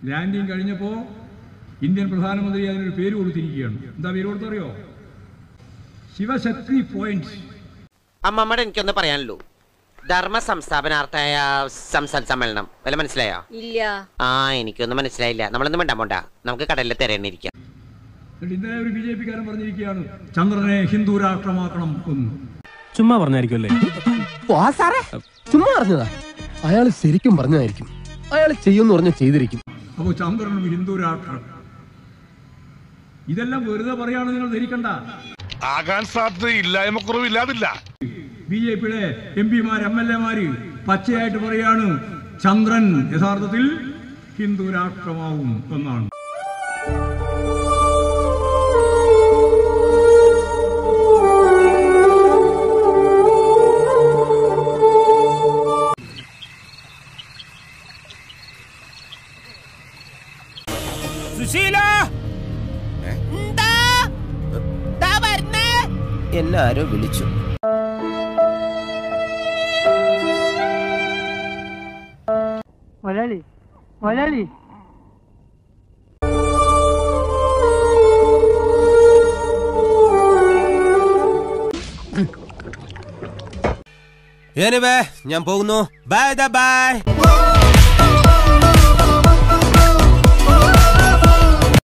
landing കഴിഞ്ഞപ്പോൾ Indian പ്രധാനമന്ത്രി അതിനൊരു പേര് കൊടുത്തിരിക്കുകയാണ് എന്താ പേര് കൊടുത്തറിയോ ശിവശക്തി പോയിന്റ് അമ്മമ്മയുടെ എനിക്കൊന്ന് പറയാനുള്ളൂ ധർമ്മ സംസ്ഥാപനാർത്ഥായ സംസ്ഥാന സമ്മേളനം വല്ല മനസ്സിലായോ ഇല്ല ആ എനിക്കൊന്നും മനസ്സിലായില്ല നമ്മളൊന്നും വേണ്ട പോണ്ട നമുക്ക് കടലിൽ തിരയണിരിക്കാം എന്നിട്ട് ഇന്നലെ ഒരു ബി ജെ പിക്കാരൻ പറഞ്ഞിരിക്കുകയാണ് ചന്ദ്രനെ ഹിന്ദു രാഷ്ട്രമാക്കണം എന്ന് ചുമ്മാ പറഞ്ഞായിരിക്കും അല്ലേ ചുമ്മാ പറഞ്ഞതാ അയാൾ ശരിക്കും പറഞ്ഞതായിരിക്കും അയാൾ ചെയ്യുമെന്ന് പറഞ്ഞ ചെയ്തിരിക്കും അപ്പോൾ ചന്ദ്രനും ഹിന്ദു രാഷ്ട്രം ഇതെല്ലാം വെറുതെ പറയാണ് നിങ്ങൾ ധരിക്കണ്ട ആകാൻ സാധ്യത ഇല്ലായ്മക്കുറവില്ലാതില്ല ബി ജെ പിയുടെ എം പിമാർ എം എൽ എമാര് പച്ചയായിട്ട് പറയാണ് ചന്ദ്രൻ യഥാർത്ഥത്തിൽ ഹിന്ദു രാഷ്ട്രമാവും എന്നാണ് എന്നെ ആരോ വിളിച്ചു മലയാളി മലയാളി ഞാൻ പോകുന്നു ബൈ ബൈ